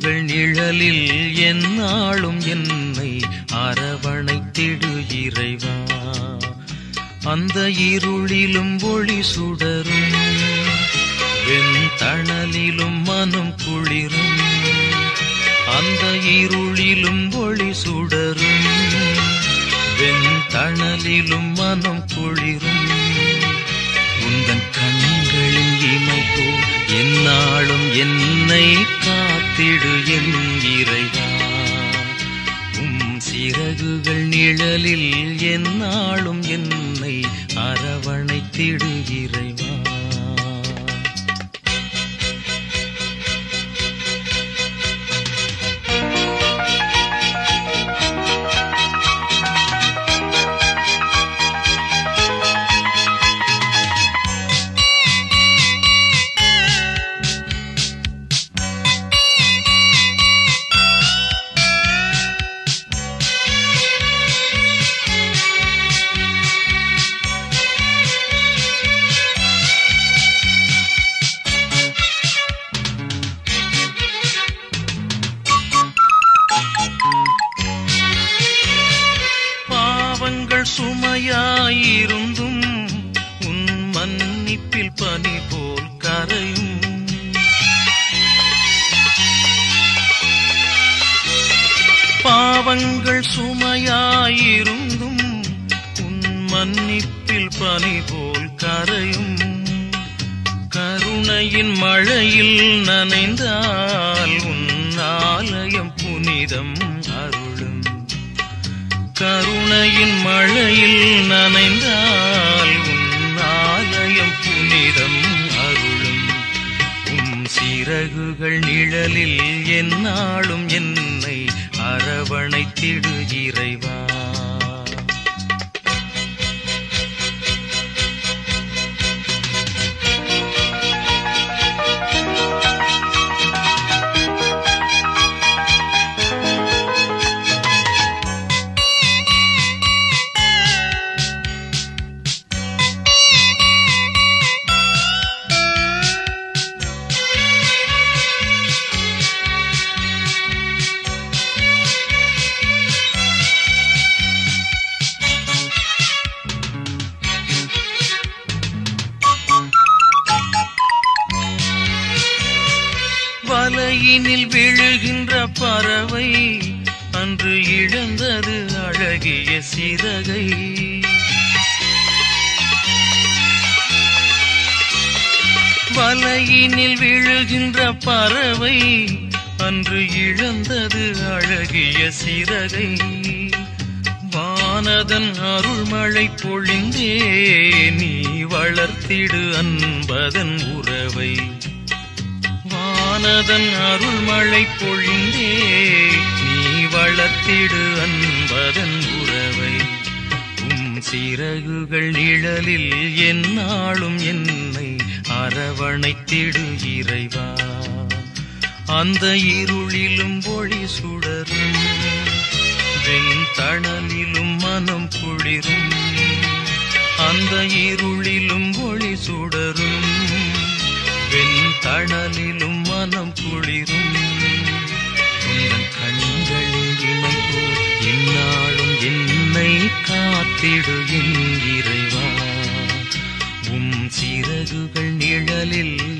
சிறகுகள் நிழலில் எந்நாளும் என்னை அரவணைத்திடு இறைவா அந்த இருளிலும் ஒளி சுடரும் வெண்தணலிலும் மனம் குளிரும் அந்த இருளிலும் ஒளி சுடரும் வெண்தணலிலும் மனம் குளிரும் உந்தன் கண்களின் இமைப்போ எந்நாளும் என்னை காத்திடு என் இறைவா உம் சிறகுகள் நிழலில் எந்நாளும் என்னை அரவணைத்திடு இறைவா பாவங்கள் சுமையாயிருந்தும் உன் மன்னிப்பில் பனி போல் கரையும் பாவங்கள் சுமையாயிருந்தும் உன் மன்னிப்பில் பனி போல் கரையும் கருணையின் மழையில் நனைந்தால் உன் ஆலயம் புனிதம் அருளும் கருணையின் மழையில் நனைந்தால் உன் ஆலயம் புனிதம் அருளும் உம் சிறகுகள் நிழலில் எந்நாளும் என்னை அரவணைத்திடு இறைவா வலையினில் விழுகின்ற பறவை அன்று இழந்தது அழகிய சிறகை வலையினில் விழுகின்ற பறவை அன்று இழந்தது அழகிய சிறகை வானதன் அருள்மழை பொழிந்தே நீ வளர்த்திடு அன்பதன் உறவை வானதன் அருள்மழை பொழிந்தே நீ வளர்த்திடு அன்பதன் உறவை உம் சிறகுகள் நிழலில் எந்நாளும் என்னை அரவணைத்திடு இறைவா அந்த இருளிலும் ஒளி சுடரும் வெண்தணலிலும் மனம் குளிரும் அந்த இருளிலும் ஒளி சுடரும் வெண்தணலிலும் மனம் குளிரும் உந்தன் கண்களில் இமைப்போ எந்நாளும் என்னை காத்திடு என் இறைவா உம் சிறகுகள் நிழலில்